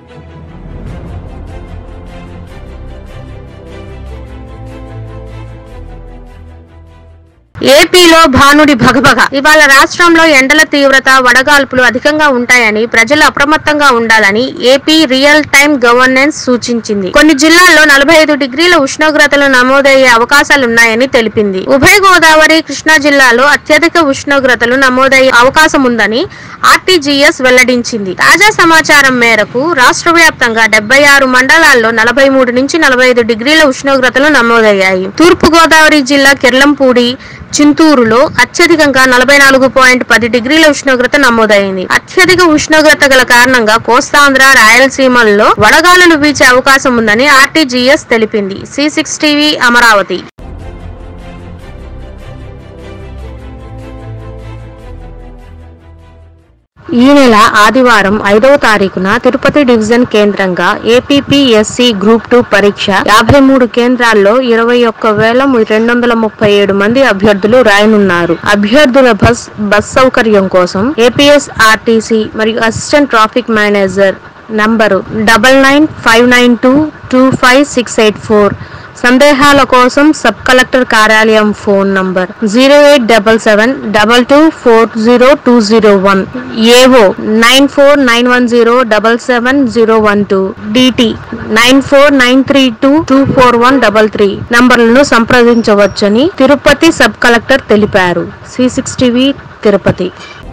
ఏపీలో భానుడి భగభగ ఇవాళ రాష్ట్రంలో ఎండల తీవ్రత వడగాల్పులు అధికంగా ఉంటాయని ప్రజలు అప్రమత్తంగా ఉండాలని ఏపీ రియల్ టైం గవర్నెన్స్ సూచించింది కొన్ని జిల్లాల్లో నలభై ఐదు డిగ్రీల ఉష్ణోగ్రతలు నమోదయ్యే అవకాశాలున్నాయని తెలిపింది ఉభయ గోదావరి కృష్ణా జిల్లాలో అత్యధిక ఉష్ణోగ్రతలు నమోదయ్యే అవకాశం ఉందని ఆర్టీజీఎస్ వెల్లడించింది తాజా సమాచారం మేరకు రాష్ట్ర వ్యాప్తంగా డెబ్బై ఆరు మండలాల్లో నలభై మూడు నుంచి నలభై ఐదు డిగ్రీల ఉష్ణోగ్రతలు నమోదయ్యాయి తూర్పు గోదావరి జిల్లా కిర్లంపూడి చింతూరులో అత్యధికంగా నలభై నాలుగు పాయింట్ పది డిగ్రీల ఉష్ణోగ్రత నమోదైంది అత్యధిక ఉష్ణోగ్రత గల కారణంగా కోస్తాంధ్ర రాయలసీమల్లో వడగాలులు వీచే అవకాశం ఉందని ఆర్టీజీఎస్ తెలిపింది సి సిక్స్ టీవీ అమరావతి ఈ నెల ఆదివారం ఐదవ తారీఖున తిరుపతి డివిజన్ కేంద్రంగా ఏపీపీఎస్సి గ్రూప్ టూ పరీక్ష యాభై మూడు కేంద్రాల్లో ఇరవై ఒక్క వేల రెండు వందల ముప్పై ఏడు మంది అభ్యర్థులు రాయనున్నారు అభ్యర్థుల బస్ బస్ సౌకర్యం కోసం ఏపీఎస్ ఆర్టీసీ మరియు assistant traffic manager number double nine five nine two two five six eight four సందేహాల కోసం సబ్ కలెక్టర్ కార్యాలయం phone number zero eight double seven double two four zero two zero one AO nine four nine one zero double seven zero one two DT nine four nine three two two four one double three నంబర్లను సంప్రదించవచ్చని Tirupati sub collector తెలిపారు C six TV Tirupati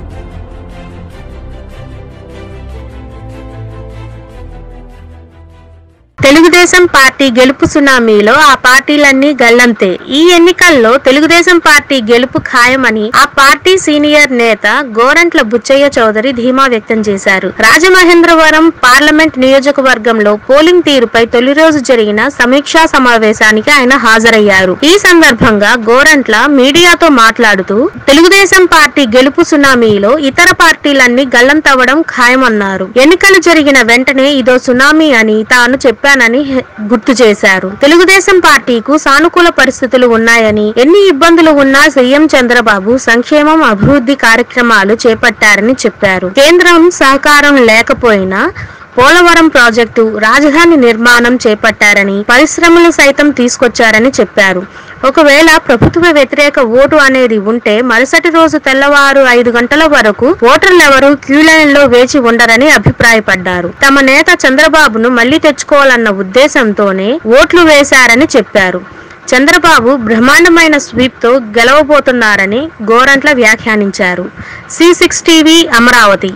Telugu Desam party గెలుపు సునామీలో ఆ పార్టీలన్నీ గల్లంతే ఈ ఎన్నికల్లో Telugu Desam party గెలుపు ఖాయమని ఆ పార్టీ సీనియర్ నేత గోరంట్ల బుచ్చయ్య చౌదరి ధీమా వ్యక్తం చేశారు రాజమహేంద్రవరం పార్లమెంట్ నియోజకవర్గంలో పోలింగ్ తీరుపై తొలి రోజు జరిగిన సమీక్షా సమావేశానికి ఆయన హాజరయ్యారు ఈ సందర్భంగా గోరంట్ల మీడియాతో మాట్లాడుతూ తెలుగుదేశం పార్టీ గెలుపు సునామీలో ఇతర పార్టీలన్నీ గల్లంతవ్వడం ఖాయమన్నారు ఎన్నికలు జరిగిన వెంటనే ఇదో సునామీ అని తాను చెప్పానని హె- గుర్తు చేశారు తెలుగుదేశం పార్టీకు సానుకూల పరిస్థితులు ఉన్నాయని ఎన్ని ఇబ్బందులు ఉన్నా సీఎం చంద్రబాబు సంక్షేమం అభివృద్ధి కార్యక్రమాలు చేపట్టారని చెప్పారు కేంద్రం సహకారం లేకపోయినా పోలవరం ప్రాజెక్టు రాజధాని నిర్మాణం చేపట్టారని పరిశ్రమలు సైతం తీసుకొచ్చారని చెప్పారు ఒకవేళ ప్రభుత్వ వ్యతిరేక ఓటు అనేది ఉంటే మరుసటి రోజు తెల్లవారు ఐదు గంటల వరకు ఓటర్లెవరూ క్యూ లైన్ లో వేచి ఉండరని అభిప్రాయపడ్డారు తమ నేత చంద్రబాబును మళ్లీ తెచ్చుకోవాలన్న ఉద్దేశంతోనే ఓట్లు వేశారని చెప్పారు చంద్రబాబు బ్రహ్మాండమైన స్వీప్ తో గెలవబోతున్నారని గోరంట్ల వ్యాఖ్యానించారు C six TV Amaravati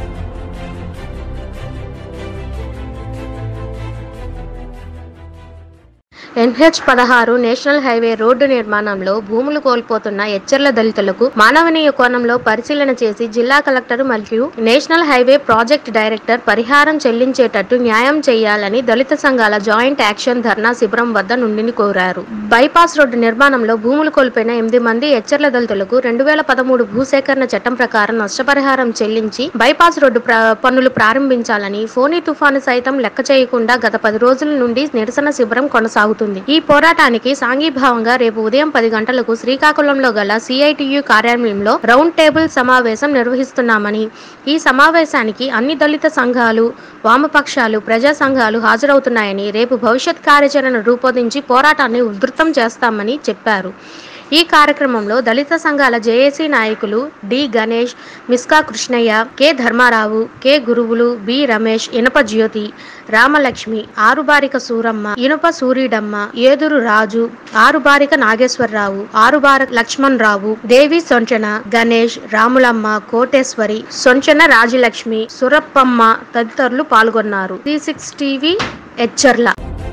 NH పదహారు నేషనల్ హైవే రోడ్డు నిర్మాణంలో భూములు కోల్పోతున్న ఎచ్చర్ల దళితులకు మానవనీయ కోణంలో పరిశీలన చేసి జిల్లా కలెక్టర్ మరియు నేషనల్ హైవే ప్రాజెక్ట్ డైరెక్టర్ పరిహారం చెల్లించేటట్టు న్యాయం చేయాలని దళిత సంఘాల జాయింట్ యాక్షన్ ధర్నా శిబిరం వద్ద నుండి కోరారు బైపాస్ రోడ్డు నిర్మాణంలో భూములు కోల్పోయిన ఎనిమిది మంది ఎచ్చర్ల దళితులకు రెండు వేల పదమూడు భూసేకరణ చట్టం ప్రకారం నష్టపరిహారం చెల్లించి బైపాస్ రోడ్డు ప్ర- పనులు ప్రారంభించాలని ఫోని తుఫాను సైతం లెక్క చేయకుండా గత పది రోజుల నుండి నిరసన శిబిరం కొనసాగుతుంది ఈ పోరాటానికి సాంఘీభావంగా రేపు ఉదయం పది గంటలకు శ్రీకాకుళంలో గల సిఐటియు కార్యాలయంలో రౌండ్ టేబుల్ సమావేశం నిర్వహిస్తున్నామని ఈ సమావేశానికి అన్ని దళిత సంఘాలు వామపక్షాలు ప్రజా సంఘాలు హాజరవుతున్నాయని రేపు భవిష్యత్ కార్యాచరణ రూపొందించి పోరాటాన్ని ఉధృతం చేస్తామని చెప్పారు ఈ కార్యక్రమంలో దళిత సంఘాల జేఏసీ నాయకులు D Ganesh Miska Krishnaiah K Dharmarao K Guruvulu B Ramesh Inapa Jyothi Ramalakshmi ఆరుబారిక Suramma ఇనుప సూర్యుడమ్మ ఏదురు రాజు ఆరుబారిక నాగేశ్వరరావు ఆరుబార లక్ష్మణ్ రావు దేవి సొంచన గణేష్ రాములమ్మ కోటేశ్వరి సొంచన రాజలక్ష్మి సురప్పమ్మ తదితరులు పాల్గొన్నారు త్రీ సిక్స్ టీవీ ఎచ్చర్ల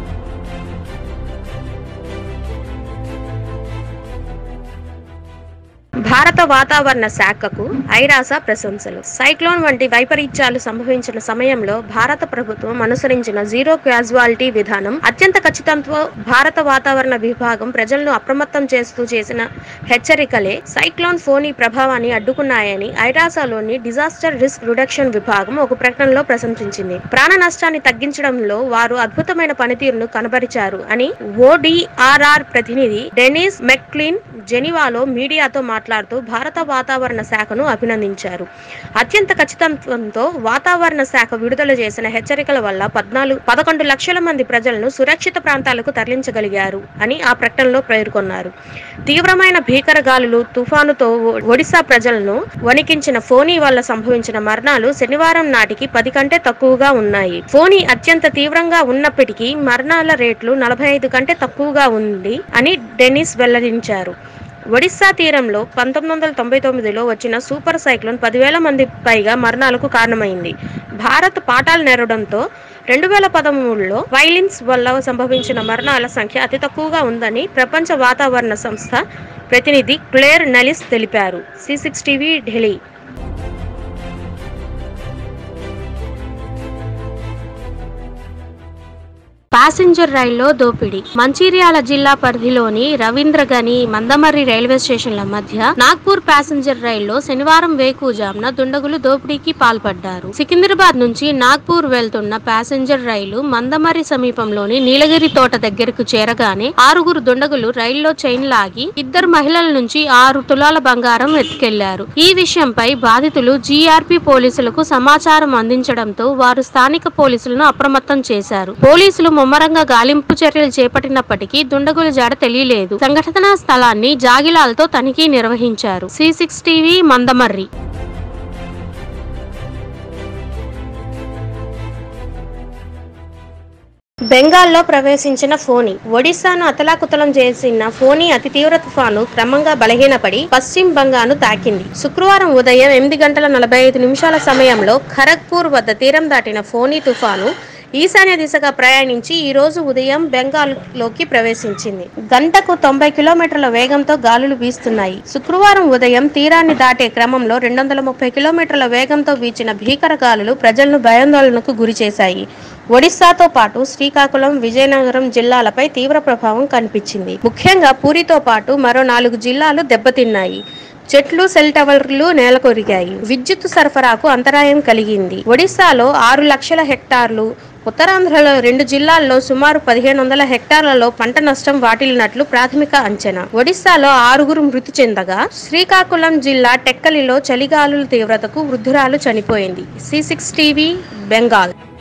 భారత వాతావరణ శాఖకు ఐరాస ప్రశంసలు సైక్లోన్ వంటి వైపరీత్యాలు సంభవించిన సమయంలో భారత ప్రభుత్వం అనుసరించిన జీరో క్యాజువాలిటీ విధానం అత్యంత ఖచ్చితంతో భారత వాతావరణ విభాగం ప్రజలను అప్రమత్తం చేస్తూ చేసిన హెచ్చరికలే సైక్లోన్ ఫోనీ ప్రభావాన్ని అడ్డుకున్నాయని ఐరాసాలోని డిజాస్టర్ రిస్క్ రిడక్షన్ విభాగం ఒక ప్రకటనలో ప్రశంసించింది ప్రాణ నష్టాన్ని తగ్గించడంలో వారు అద్భుతమైన పనితీరును కనబరిచారు అని ఓడిఆర్ఆర్ ప్రతినిధి డెనిస్ మెక్క్లీన్ జెనీవాలో మీడియాతో మాట్లాడుతూ భారత వాతావరణ శాఖను అభినందించారు అత్యంత ఖచ్చితత్వంతో వాతావరణ శాఖ విడుదల చేసిన హెచ్చరికల వల్ల పద్నాలుగు పదకొండు లక్షల మంది ప్రజలను సురక్షిత ప్రాంతాలకు తరలించగలిగారు అని ఆ ప్రకటనలో పేర్కొన్నారు తీవ్రమైన భీకర గాలులు తుఫానుతో ఒ- ఒడిశా ప్రజలను వణికించిన ఫోనీ వల్ల సంభవించిన మరణాలు శనివారం నాటికి పది కంటే తక్కువగా ఉన్నాయి ఫోనీ అత్యంత తీవ్రంగా ఉన్నప్పటికీ మరణాల రేట్లు నలభై ఐదు కంటే తక్కువగా ఉంది అని డెనిస్ వెల్లడించారు ఒడిశా తీరంలో పంతొమ్మిది వందల తొంభై తొమ్మిదిలో వచ్చిన సూపర్ సైక్లోన్ పదివేల మంది పైగా మరణాలకు కారణమైంది భారత్ పాఠాలు నేరడంతో రెండు వేల పదమూడులో వైలిన్స్ వల్ల సంభవించిన మరణాల సంఖ్య అతి తక్కువగా ఉందని ప్రపంచ వాతావరణ సంస్థ ప్రతినిధి క్లేర్ నలిస్ తెలిపారు C six TV Delhi passenger రైల్లో దోపిడీ మంచిర్యాల జిల్లా పరిధిలోని రవీంద్రగని మందమర్రి రైల్వే స్టేషన్ల మధ్య నాగ్పూర్ ప్యాసింజర్ రైల్లో శనివారం వేకుజామున దుండగులు దోపిడీకి పాల్పడ్డారు సికింద్రాబాద్ నుంచి నాగ్పూర్ వెళ్తున్న ప్యాసింజర్ రైలు మందమర్రి సమీపంలోని నీలగిరి తోట దగ్గరకు చేరగానే ఆరుగురు దుండగులు రైల్లో చైన్ లాగి ఇద్దరు మహిళల నుంచి ఆరు తులాల బంగారం ఎత్తుకెళ్లారు ఈ విషయంపై బాధితులు జీఆర్పీ పోలీసులకు సమాచారం అందించడంతో వారు స్థానిక పోలీసులను అప్రమత్తం చేశారు పోలీసులు ముమ్మరంగా గాలింపు చర్యలు చేపట్టినప్పటికీ దుండగుల జాడ తెలియలేదు సంఘటనా స్థలాన్ని జాగిలాలతో తనిఖీ నిర్వహించారు సి సిక్స్ టీవీ మందమర్రి బెంగాల్లో ప్రవేశించిన ఫోని ఒడిశాను అతలాకుతలం చేసిన ఫోని అతి తీవ్ర తుఫాను క్రమంగా బలహీనపడి పశ్చిమ బంగాను తాకింది శుక్రవారం ఉదయం ఎనిమిది గంటల నలభై ఐదు నిమిషాల సమయంలో ఖరగ్పూర్ వద్ద తీరం దాటిన ఫోని తుఫాను ఈశాన్య దిశగా ప్రయాణించి ఈ రోజు ఉదయం బెంగాల్లోకి ప్రవేశించింది గంటకు తొంభై కిలోమీటర్ల వేగంతో గాలులు వీస్తున్నాయి శుక్రవారం ఉదయం తీరాన్ని దాటే క్రమంలో రెండు వందల ముప్పై కిలోమీటర్ల వేగంతో వీచిన భీకర గాలులు ప్రజలను భయాందోళనకు గురిచేశాయి ఒడిశాతో పాటు శ్రీకాకుళం విజయనగరం జిల్లాలపై తీవ్ర ప్రభావం కనిపించింది ముఖ్యంగా పూరితో పాటు మరో నాలుగు జిల్లాలు దెబ్బతిన్నాయి చెట్లు సెల్ టవర్లు నేలకొరిగాయి విద్యుత్ సరఫరాకు అంతరాయం కలిగింది ఒడిశాలో ఆరు లక్షల హెక్టార్లు ఉత్తరాంధ్రలో రెండు జిల్లాల్లో సుమారు పదిహేను వందల హెక్టార్లలో పంట నష్టం వాటిల్లినట్లు ప్రాథమిక అంచనా ఒడిశాలో ఆరుగురు మృతి చెందగా శ్రీకాకుళం జిల్లా టెక్కలిలో చలిగాలుల తీవ్రతకు వృద్ధురాలు చనిపోయింది సి సిక్స్ టీవీ బెంగాల్